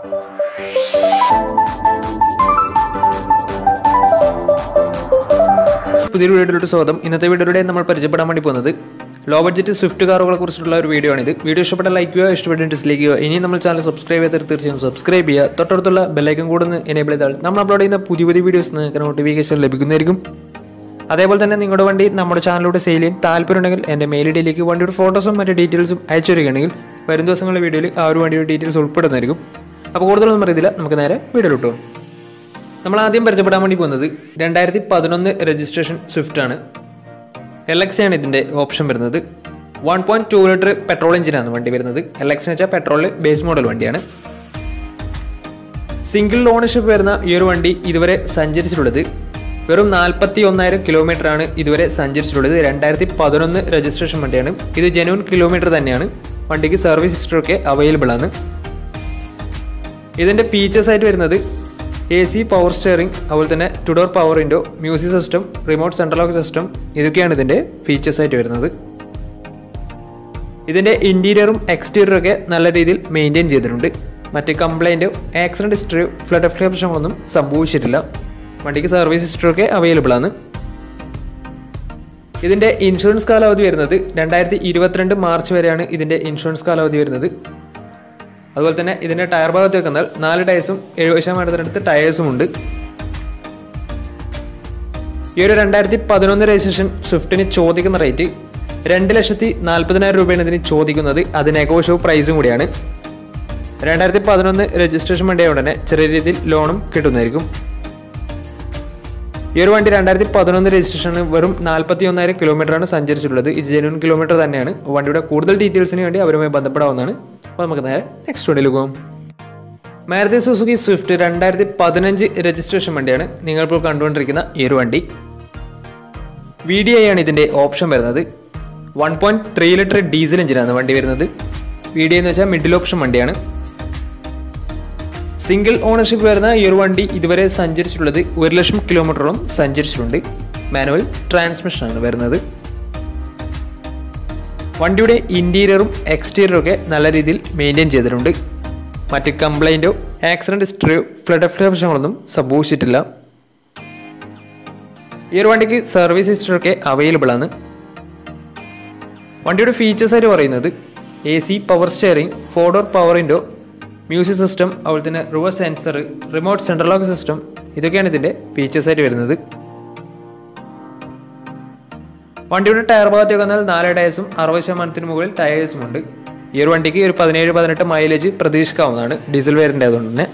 പുതിയൊരു വീഡിയോയിലോട്ട് സ്വാഗതം ഇന്നത്തെ വീഡിയോയിലൂടെ നമ്മൾ പരിചയപ്പെടാൻ വേണ്ടി പോകുന്നത് ലോ ബഡ്ജറ്റ് സ്വിഫ്റ്റ് കാറുകളെ കുറിച്ചുള്ള ഒരു വീഡിയോ ആണിത് വീഡിയോ ഇഷ്ടപ്പെട്ട ലൈക്ക് ചെയ്യുക ഇഷ്ടപ്പെട്ട ഡിസ്ലൈക്ക് ചെയ്യുക ഇനി നമ്മൾ ചാനൽ സബ്സ്ക്രൈബ് ചെയ്താൽ തീർച്ചയായും സബ്സ്ക്രൈബ് ചെയ്യുക തൊട്ടടുത്തുള്ള ബെല്ലൈക്കൻ കൂടെ ഒന്ന് എനേബിൾ ചെയ്താൽ നമ്മൾ അപ്ലോഡ് ചെയ്യുന്ന പുതിയ പുതിയ വീഡിയോസ് നിങ്ങൾക്ക് നോട്ടിഫിക്കേഷൻ ലഭിക്കുന്നതായിരിക്കും അതേപോലെ തന്നെ നിങ്ങളുടെ വണ്ടി നമ്മുടെ ചാനലിലൂടെ സെയിൽ ചെയ്യാൻ താല്പര്യമുണ്ടെങ്കിൽ എൻ്റെ മെയിൽ ഐഡിയിലേക്ക് വണ്ടിയുടെ ഫോട്ടോസും മറ്റ് ഡീറ്റെയിൽസും അയച്ചു തരികയാണെങ്കിൽ വരും ദിവസങ്ങളിലെ വീഡിയോയിൽ ആ ഒരു വണ്ടിയുടെ ഡീറ്റെയിൽസ് ഉൾപ്പെടുന്നതായിരിക്കും അപ്പോൾ കൂടുതലൊന്നും അറിയത്തില്ല നമുക്ക് നേരെ വീഡിയോയിലോട്ടോ നമ്മൾ ആദ്യം പരിചയപ്പെടാൻ വേണ്ടി പോകുന്നത് രണ്ടായിരത്തി പതിനൊന്ന് രജിസ്ട്രേഷൻ സ്വിഫ്റ്റ് ആണ് എൽ എക്സ് ആണ് ഇതിൻ്റെ ഓപ്ഷൻ വരുന്നത് one point two litre petrol എഞ്ചിനാണ് വണ്ടി വരുന്നത് എൽ എക്സ് എന്ന് വെച്ചാൽ പെട്രോളിൽ ബേസ് മോഡൽ വണ്ടിയാണ് സിംഗിൾ ഓണർഷിപ്പ് വരുന്ന ഈ ഒരു വണ്ടി ഇതുവരെ സഞ്ചരിച്ചിട്ടുള്ളത് വെറും നാൽപ്പത്തി ഒന്നായിരം കിലോമീറ്റർ ആണ് ഇതുവരെ സഞ്ചരിച്ചിട്ടുള്ളത് രണ്ടായിരത്തി പതിനൊന്ന് രജിസ്ട്രേഷൻ വണ്ടിയാണ് ഇത് ജെനുവൻ കിലോമീറ്റർ തന്നെയാണ് വണ്ടിക്ക് സർവീസ് ഹിസ്റ്ററി ഒക്കെ അവൈലബിൾ ആണ് ഇതിൻ്റെ ഫീച്ചേഴ്സ് ആയിട്ട് വരുന്നത് എ സി പവർ സ്റ്റിയറിംഗ് അതുപോലെ തന്നെ two door power window music system remote central lock system ഇതൊക്കെയാണ് ഇതിൻ്റെ ഫീച്ചേഴ്സ് ആയിട്ട് വരുന്നത് ഇതിൻ്റെ ഇൻറ്റീരിയറും എക്സ്റ്റീരിയറും ഒക്കെ നല്ല രീതിയിൽ മെയിൻറ്റെയിൻ ചെയ്തിട്ടുണ്ട് മറ്റ് കംപ്ലൈൻറ്റോ ആക്സിഡൻറ്റ് ഹിസ്റ്ററിയോ ഫ്ലഡ് എഫ് പ്രശ്നങ്ങളൊന്നും സംഭവിച്ചിട്ടില്ല വണ്ടിക്ക് സർവീസ് ഹിസ്റ്ററി ഒക്കെ അവൈലബിൾ ആണ് ഇതിൻ്റെ ഇൻഷുറൻസ് കാലാവധി വരുന്നത് രണ്ടായിരത്തി ഇരുപത്തിരണ്ട് മാർച്ച് വരെയാണ് ഇതിൻ്റെ ഇൻഷുറൻസ് കാലാവധി വരുന്നത് അതുപോലെ തന്നെ ഇതിൻ്റെ ടയർ ഭാഗത്ത് വെക്കുന്നാൽ നാല് ടയേഴ്സും എഴുപത് ശതമാനത്തിനടുത്ത് ടയേഴ്സും ഉണ്ട് ഈ ഒരു രണ്ടായിരത്തി പതിനൊന്ന് രജിസ്ട്രേഷൻ സ്വിഫ്റ്റിന് ചോദിക്കുന്ന റേറ്റ് രണ്ട് ലക്ഷത്തി നാൽപ്പതിനായിരം രൂപയാണ് ഇതിന് ചോദിക്കുന്നത് അത് നെഗോഷ്യബിൾ പ്രൈസും കൂടിയാണ് രണ്ടായിരത്തി പതിനൊന്ന് രജിസ്ട്രേഷൻ വണ്ടിയായ ഉടനെ ചെറിയ രീതിയിൽ ലോണും കിട്ടുന്നതായിരിക്കും ഈ ഒരു വണ്ടി രണ്ടായിരത്തി പതിനൊന്ന് രജിസ്ട്രേഷന് വെറും നാൽപ്പത്തി ഒന്നായിരം കിലോമീറ്ററാണ് സഞ്ചരിച്ചിട്ടുള്ളത് ഇത് ജെനുവൻ കിലോമീറ്റർ തന്നെയാണ് വണ്ടിയുടെ കൂടുതൽ ഡീറ്റെയിൽസിന് വേണ്ടി അവരുമായി ബന്ധപ്പെടാവുന്നതാണ് അപ്പോൾ നമുക്ക് നേരെ നെക്സ്റ്റ് വണ്ടിയിൽ പോകാം മാരുതി സുസുക്കി സ്വിഫ്റ്റ് രണ്ടായിരത്തി പതിനഞ്ച് രജിസ്ട്രേഷൻ വണ്ടിയാണ് നിങ്ങളിപ്പോൾ കണ്ടുകൊണ്ടിരിക്കുന്ന ഈ ഒരു വണ്ടി വി ഡി ഐ ആണ് ഇതിൻ്റെ ഓപ്ഷൻ വരുന്നത് one point three litre diesel എഞ്ചിനാണ് വണ്ടി വരുന്നത് വി ഡി ഐ എന്ന് വെച്ചാൽ മിഡിൽ ഓപ്ഷൻ വണ്ടിയാണ് സിംഗിൾ ഓണർഷിപ്പ് വരുന്ന ഈ ഒരു വണ്ടി ഇതുവരെ സഞ്ചരിച്ചിട്ടുള്ളത് ഒരു ലക്ഷം കിലോമീറ്ററോളം സഞ്ചരിച്ചിട്ടുണ്ട് മാനുവൽ ട്രാൻസ്മിഷനാണ് വരുന്നത് വണ്ടിയുടെ ഇൻറ്റീരിയറും എക്സ്റ്റീരിയറും ഒക്കെ നല്ല രീതിയിൽ മെയിൻറ്റെയിൻ ചെയ്തിട്ടുണ്ട് മറ്റ് കംപ്ലൈൻറ്റോ ആക്സിഡൻറ്റ് ഹിസ്റ്ററിയോ ഫ്ലഡ് എഫ് പ്രശ്നങ്ങളൊന്നും സംഭവിച്ചിട്ടില്ല ഈ ഒരു വണ്ടിക്ക് സർവീസ് ഹിസ്റ്ററി ഒക്കെ അവൈലബിൾ ആണ് വണ്ടിയുടെ ഫീച്ചേഴ്സ് ആയിട്ട് പറയുന്നത് A C power steering four door power window music system അതുപോലെ തന്നെ reverse sensor remote central lock system ഇതൊക്കെയാണ് ഇതിൻ്റെ ഫീച്ചേഴ്സ് ആയിട്ട് വരുന്നത് വണ്ടിയുടെ ടയർ ഭാഗത്തേക്ക് വന്നാൽ നാല് ടയേഴ്സും അറുപത് ശതമാനത്തിന് മുകളിൽ ടയേഴ്സും ഉണ്ട് ഈ ഒരു വണ്ടിക്ക് ഒരു പതിനേഴ് പതിനെട്ട് മൈലേജ് പ്രതീക്ഷിക്കാവുന്നതാണ് ഡീസൽ വേരിൻ്റെ ആയതുകൊണ്ട് തന്നെ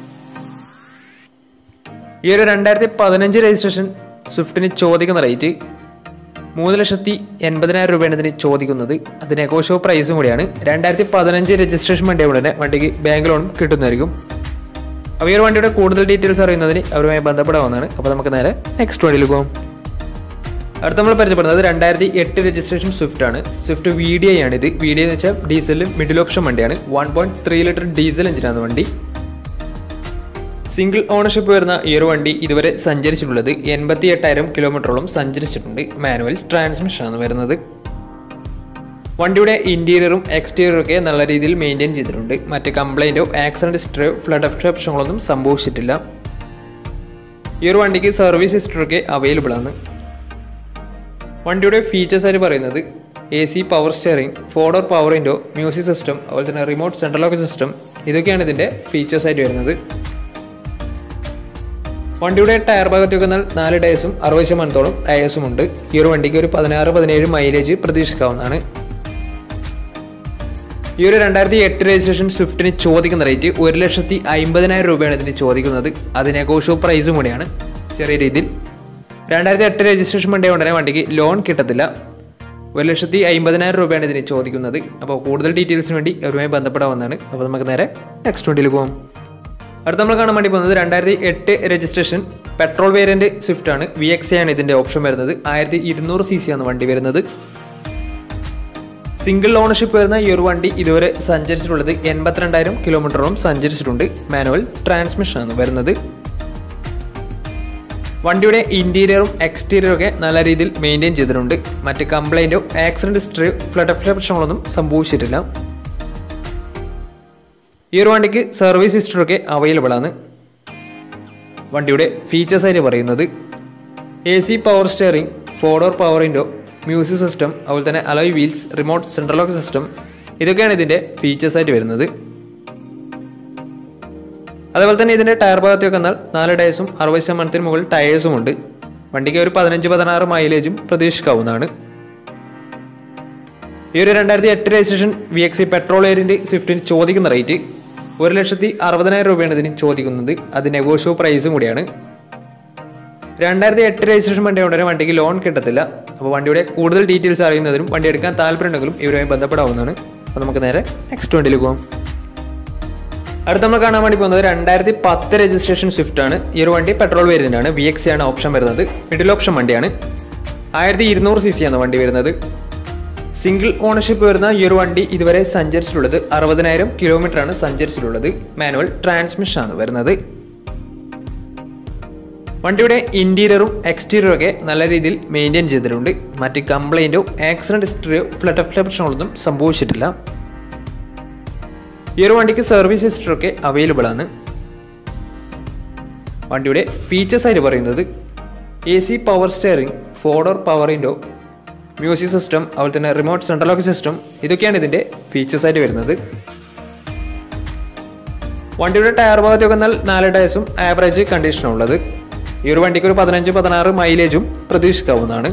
ഈ ഒരു രണ്ടായിരത്തി പതിനഞ്ച് രജിസ്ട്രേഷൻ സ്വിഫ്റ്റിന് ചോദിക്കുന്ന റേറ്റ് മൂന്ന് ലക്ഷത്തി എൺപതിനായിരം രൂപയാണ് ഇതിന് ചോദിക്കുന്നത് അത് നെഗോഷ്യോ പ്രൈസും കൂടിയാണ് രണ്ടായിരത്തി പതിനഞ്ച് രജിസ്ട്രേഷൻ വണ്ടി ഉടനെ വണ്ടിക്ക് ബാങ്ക് ലോണും കിട്ടുന്നതായിരിക്കും അപ്പോൾ ഈ ഒരു വണ്ടിയുടെ കൂടുതൽ ഡീറ്റെയിൽസ് അറിയുന്നതിന് അവരുമായി ബന്ധപ്പെടാവുന്നതാണ് അപ്പോൾ നമുക്ക് നേരെ നെക്സ്റ്റ് വണ്ടിയിൽ പോകാം അടുത്ത നമ്മൾ പരിചയപ്പെടുന്നത് രണ്ടായിരത്തി എട്ട് രജിസ്ട്രേഷൻ സ്വിഫ്റ്റ് ആണ് സ്വിഫ്റ്റ് വി ഡി ഐ ആണ് ഇത് വി ഡി ഐ എന്ന് വെച്ചാൽ ഡീസലിൽ മിഡിൽ ഓപ്ഷൻ വണ്ടിയാണ് one point three litre diesel എഞ്ചിനാണ് വണ്ടി സിംഗിൾ ഓണർഷിപ്പ് വരുന്ന ഈ ഒരു വണ്ടി ഇതുവരെ സഞ്ചരിച്ചിട്ടുള്ളത് എൺപത്തി എട്ടായിരം കിലോമീറ്ററോളം സഞ്ചരിച്ചിട്ടുണ്ട് മാനുവൽ ട്രാൻസ്മിഷനാണ് വരുന്നത് വണ്ടിയുടെ ഇൻറ്റീരിയറും എക്സ്റ്റീരിയറും ഒക്കെ നല്ല രീതിയിൽ മെയിൻറ്റെയിൻ ചെയ്തിട്ടുണ്ട് മറ്റ് കംപ്ലൈൻറ്റോ ആക്സിഡൻറ്റ് ഹിസ്റ്ററിയോ ഫ്ലഡ് പ്രശ്നങ്ങളൊന്നും സംഭവിച്ചിട്ടില്ല ഈ ഒരു വണ്ടിക്ക് സർവീസ് ഹിസ്റ്ററി ഒക്കെ അവൈലബിൾ ആണ് വണ്ടിയുടെ ഫീച്ചേഴ്സ് ആയിട്ട് പറയുന്നത് A C power steering four door power window music system അതുപോലെ തന്നെ റിമോട്ട് സെൻട്രൽ ലോക്ക് സിസ്റ്റം ഇതൊക്കെയാണ് ഇതിൻ്റെ ഫീച്ചേഴ്സ് ആയിട്ട് വരുന്നത് വണ്ടിയുടെ ടയർ ഭാഗത്ത് വെക്കുന്ന നാല് ടയേഴ്സും അറുപത് ശതമാനത്തോളം ടയേഴ്സും ഉണ്ട് ഈ ഒരു വണ്ടിക്ക് ഒരു പതിനാറ് പതിനേഴ് മൈലേജ് പ്രതീക്ഷിക്കാവുന്നതാണ് ഈ ഒരു രണ്ടായിരത്തി എട്ട് രജിസ്ട്രേഷൻ സ്വിഫ്റ്റിന് ചോദിക്കുന്ന റേറ്റ് ഒരു ലക്ഷത്തി അമ്പതിനായിരം രൂപയാണ് ഇതിന് ചോദിക്കുന്നത് അത് നെഗോഷ്യോ പ്രൈസും കൂടിയാണ് ചെറിയ രീതിയിൽ രണ്ടായിരത്തി എട്ട് രജിസ്ട്രേഷൻ വണ്ടി ഉടനെ വണ്ടിക്ക് ലോൺ കിട്ടത്തില്ല ഒരു ലക്ഷത്തി അമ്പതിനായിരം രൂപയാണ് ഇതിന് ചോദിക്കുന്നത് അപ്പോൾ കൂടുതൽ ഡീറ്റെയിൽസിന് വേണ്ടി അവരുമായി ബന്ധപ്പെടാവുന്നതാണ് അപ്പോൾ നമുക്ക് നേരെ നെക്സ്റ്റ് വണ്ടിയിൽ പോകാം അടുത്ത നമ്മൾ കാണാൻ വേണ്ടി പോകുന്നത് രണ്ടായിരത്തി എട്ട് രജിസ്ട്രേഷൻ പെട്രോൾ വേരിയൻറ്റ് സ്വിഫ്റ്റ് ആണ് വി എക്സ് ആണ് ഇതിൻ്റെ ഓപ്ഷൻ വരുന്നത് ആയിരത്തി ഇരുന്നൂറ് സി സി ആണ് വണ്ടി വരുന്നത് സിംഗിൾ ഓണർഷിപ്പ് വരുന്ന ഈ ഒരു വണ്ടി ഇതുവരെ സഞ്ചരിച്ചിട്ടുള്ളത് എൺപത്തിരണ്ടായിരം കിലോമീറ്ററോളം സഞ്ചരിച്ചിട്ടുണ്ട് മാനുവൽ ട്രാൻസ്മിഷൻ ആണ് വരുന്നത് വണ്ടിയുടെ ഇൻറ്റീരിയറും എക്സ്റ്റീരിയറും ഒക്കെ നല്ല രീതിയിൽ മെയിൻറ്റെയിൻ ചെയ്തിട്ടുണ്ട് മറ്റ് കംപ്ലൈൻറ്റോ ആക്സിഡൻറ്റ് ഹിസ്റ്ററിയോ ഫ്ലഡ് പ്രശ്നങ്ങളൊന്നും സംഭവിച്ചിട്ടില്ല ഈ ഒരു വണ്ടിക്ക് സർവീസ് ഹിസ്റ്ററൊക്കെ അവൈലബിൾ ആണ് വണ്ടിയുടെ ഫീച്ചേഴ്സ് ആയിട്ട് പറയുന്നത് A C power steering four door power window music system അതുപോലെ തന്നെ alloy wheels remote central lock system ഇതൊക്കെയാണ് ഇതിൻ്റെ ഫീച്ചേഴ്സ് ആയിട്ട് വരുന്നത് അതുപോലെ തന്നെ ഇതിൻ്റെ ടയർ ഭാഗത്തേക്ക് വന്നാൽ നാല് ടയേഴ്സും അറുപത് ശതമാനത്തിന് മുകളിൽ ടയേഴ്സും ഉണ്ട് വണ്ടിക്ക് ഒരു പതിനഞ്ച് പതിനാറ് മൈലേജും പ്രതീക്ഷിക്കാവുന്നതാണ് ഈ ഒരു രണ്ടായിരത്തി എട്ട് registration V X C petrol variant സ്വിഫ്റ്റിന് ചോദിക്കുന്ന റേറ്റ് ഒരു ലക്ഷത്തി അറുപതിനായിരം രൂപയാണ് ഇതിന് ചോദിക്കുന്നത് അത് നെഗോഷ്യോ പ്രൈസും കൂടിയാണ് രണ്ടായിരത്തി എട്ട് രജിസ്ട്രേഷൻ വണ്ടി ഉടനെ വണ്ടിക്ക് ലോൺ കിട്ടത്തില്ല അപ്പോൾ വണ്ടിയുടെ കൂടുതൽ ഡീറ്റെയിൽസ് അറിയുന്നതിനും വണ്ടി എടുക്കാൻ താല്പര്യമുണ്ടെങ്കിലും ഇവരുമായി ബന്ധപ്പെടാവുന്നതാണ് അപ്പോൾ നമുക്ക് നേരെ നെക്സ്റ്റ് വണ്ടിയിൽ പോകാം അടുത്ത നമ്മൾ കാണാൻ വേണ്ടി പോകുന്നത് രണ്ടായിരത്തി പത്ത് രജിസ്ട്രേഷൻ സ്വിഫ്റ്റ് ആണ് ഈ ഒരു വണ്ടി പെട്രോൾ വേരിയന്റ് ആണ് വി എക്സ് ആണ് ഓപ്ഷൻ വരുന്നത് മിഡിൽ ഓപ്ഷൻ വണ്ടിയാണ് ആയിരത്തി ഇരുന്നൂറ് സി സി ആണ് വണ്ടി വരുന്നത് സിംഗിൾ ഓണർഷിപ്പ് വരുന്ന ഈ ഒരു വണ്ടി ഇതുവരെ സഞ്ചരിച്ചിട്ടുള്ളത് അറുപതിനായിരം കിലോമീറ്റർ ആണ് സഞ്ചരിച്ചിട്ടുള്ളത് മാനുവൽ ട്രാൻസ്മിഷൻ ആണ് വരുന്നത് വണ്ടിയുടെ ഇന്റീരിയറും എക്സ്റ്റീരിയറും ഒക്കെ നല്ല രീതിയിൽ മെയിൻറ്റെയിൻ ചെയ്തിട്ടുണ്ട് മറ്റ് കംപ്ലൈൻറ്റോ ആക്സിഡന്റ് ഹിസ്റ്ററിയോ ഫ്ലഡ് ഓഫ് പ്രശ്നങ്ങളൊന്നും സംഭവിച്ചിട്ടില്ല ഈ ഒരു വണ്ടിക്ക് സർവീസ് ഹിസ്റ്ററി ഒക്കെ അവൈലബിൾ ആണ് വണ്ടിയുടെ ഫീച്ചേഴ്സ് ആയിട്ട് പറയുന്നത് A C power steering four door power window music system അതുപോലെ തന്നെ റിമോട്ട് സെൻട്രൽ ലോക്ക് സിസ്റ്റം ഇതൊക്കെയാണ് ഇതിൻ്റെ ഫീച്ചേഴ്സ് ആയിട്ട് വരുന്നത് വണ്ടിയുടെ ടയർ ഭാഗത്തേക്ക് വന്നാൽ നാല് ടയർസും ആവറേജ് കണ്ടീഷനാണ് ഉള്ളത് ഈ ഒരു വണ്ടിക്ക് ഒരു പതിനഞ്ച് പതിനാറ് മൈലേജും പ്രതീക്ഷിക്കാവുന്നതാണ്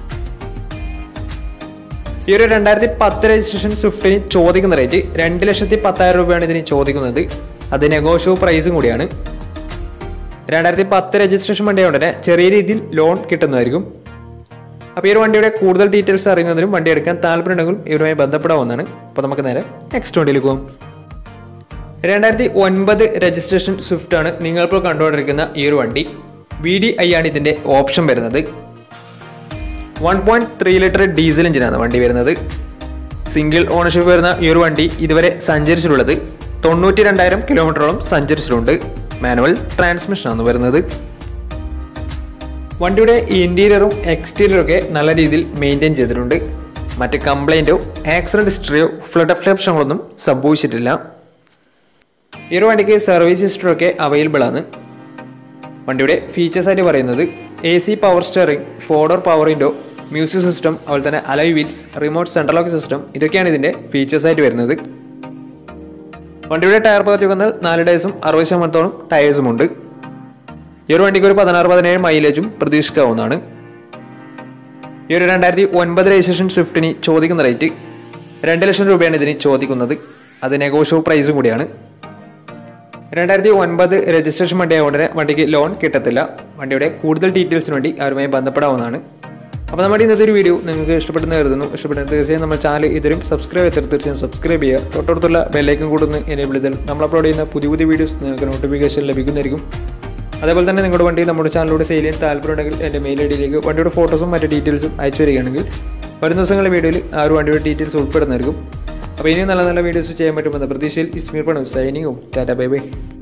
ഈ ഒരു രണ്ടായിരത്തി പത്ത് രജിസ്ട്രേഷൻ സ്വിഫ്റ്റിന് ചോദിക്കുന്ന റേറ്റ് രണ്ട് ലക്ഷത്തി പത്തായിരം രൂപയാണ് ഇതിന് ചോദിക്കുന്നത് അത് നെഗോഷ്യോ പ്രൈസും കൂടിയാണ് രണ്ടായിരത്തി പത്ത് രജിസ്ട്രേഷൻ വണ്ടിയായതുകൊണ്ട് ചെറിയ രീതിയിൽ ലോൺ കിട്ടുന്നതായിരിക്കും അപ്പോൾ ഈ ഒരു വണ്ടിയുടെ കൂടുതൽ ഡീറ്റെയിൽസ് അറിയുന്നതിനും വണ്ടി എടുക്കാൻ താല്പര്യമുണ്ടെങ്കിലും ഇവരുമായി ബന്ധപ്പെടാവുന്നതാണ് അപ്പോൾ നമുക്ക് നേരെ നെക്സ്റ്റ് വണ്ടിയിൽ പോകും രണ്ടായിരത്തി ഒൻപത് രജിസ്ട്രേഷൻ സ്വിഫ്റ്റ് ആണ് നിങ്ങളിപ്പോൾ കണ്ടുകൊണ്ടിരിക്കുന്ന ഈ ഒരു വണ്ടി വി ഡി ഐ ആണ് ഇതിൻ്റെ ഓപ്ഷൻ വരുന്നത് one point three litre diesel എഞ്ചിനാണ് വണ്ടി വരുന്നത് സിംഗിൾ ഓണർഷിപ്പ് വരുന്ന ഈ ഒരു വണ്ടി ഇതുവരെ സഞ്ചരിച്ചിട്ടുള്ളത് തൊണ്ണൂറ്റി രണ്ടായിരം കിലോമീറ്ററോളം സഞ്ചരിച്ചിട്ടുണ്ട് മാനുവൽ ട്രാൻസ്മിഷനാണ് വരുന്നത് വണ്ടിയുടെ ഇൻറ്റീരിയറും എക്സ്റ്റീരിയറും ഒക്കെ നല്ല രീതിയിൽ മെയിൻറ്റെയിൻ ചെയ്തിട്ടുണ്ട് മറ്റ് കംപ്ലൈൻറ്റോ ആക്സിഡൻറ്റ് ഹിസ്റ്ററിയോ ഫ്ലഡ് പ്രശ്നങ്ങളൊന്നും സംഭവിച്ചിട്ടില്ല ഈ ഒരു വണ്ടിക്ക് സർവീസ് ഹിസ്റ്ററി ഒക്കെ അവൈലബിൾ ആണ് വണ്ടിയുടെ ഫീച്ചേഴ്സ് ആയിട്ട് പറയുന്നത് A C power steering four door power window music system അതുപോലെ തന്നെ alloy wheels remote central lock system ഇതൊക്കെയാണ് ഇതിൻ്റെ ഫീച്ചേഴ്സ് ആയിട്ട് വരുന്നത് വണ്ടിയുടെ ടയർ ഭാഗത്തേക്ക് വന്നാൽ നാല് ടയേഴ്സും അറുപത് ശതമാനത്തോളം ടയേഴ്സും ഉണ്ട് ഈ ഒരു വണ്ടിക്ക് ഒരു പതിനാറ് പതിനേഴ് മൈലേജും പ്രതീക്ഷിക്കാവുന്നതാണ് ഈ ഒരു രണ്ടായിരത്തി ഒൻപത് രജിസ്ട്രേഷൻ സ്വിഫ്റ്റിന് ചോദിക്കുന്ന റേറ്റ് രണ്ട് ലക്ഷം രൂപയാണ് ഇതിന് ചോദിക്കുന്നത് അത് നെഗോഷ്യോ പ്രൈസും കൂടിയാണ് രണ്ടായിരത്തി ഒൻപത് രജിസ്ട്രേഷൻ വണ്ടി ആയതുകൊണ്ട് വണ്ടിക്ക് ലോൺ കിട്ടത്തില്ല വണ്ടിയുടെ കൂടുതൽ ഡീറ്റെയിൽസിന് വേണ്ടി അവരുമായി ബന്ധപ്പെടാവുന്നതാണ് അപ്പോൾ നമ്മുടെ ഇന്നത്തെ ഒരു വീഡിയോ നിങ്ങൾക്ക് ഇഷ്ടപ്പെട്ടെന്ന് കരുതുന്നു ഇഷ്ടപ്പെട്ട തീർച്ചയായും നമ്മുടെ ചാനൽ ഇതിലും സബ്സ്ക്രൈബ് ചെയ്തിട്ട് തീർച്ചയായും സബ്സ്ക്രൈബ് ചെയ്യുക തൊട്ടടുത്തുള്ള ബെല്ലൈക്കൻ കൂടുന്ന എനേബിൾ ചെയ്താൽ നമ്മൾ അപ്ലോഡ് ചെയ്യുന്ന പുതിയ പുതിയ വീഡിയോസ് നിങ്ങൾക്ക് നോട്ടിഫിക്കേഷൻ ലഭിക്കുന്നതായിരിക്കും അതേപോലെ തന്നെ നിങ്ങളുടെ വണ്ടി നമ്മുടെ ചാനലിലൂടെ സെയിൽ ചെയ്യാൻ താല്പര്യമുണ്ടെങ്കിൽ എൻ്റെ മെയിൽ ഐ ഡിയിലേക്ക് വണ്ടിയുടെ ഫോട്ടോസും മറ്റ് ഡീറ്റെയിൽസും അയച്ചു വരികയാണെങ്കിൽ വരുന്ന ദിവസങ്ങളിലെ വീഡിയോയിൽ ആ ഒരു വണ്ടിയുടെ ഡീറ്റെയിൽസ് ഉൾപ്പെടുന്നതായിരിക്കും അപ്പോൾ ഇനിയും നല്ല നല്ല വീഡിയോസ് ചെയ്യാൻ പറ്റുമെന്ന പ്രതീക്ഷയിൽ ഇസ്മീർ പണം സൈനിങ്ങും ടാറ്റ ബൈ ബൈ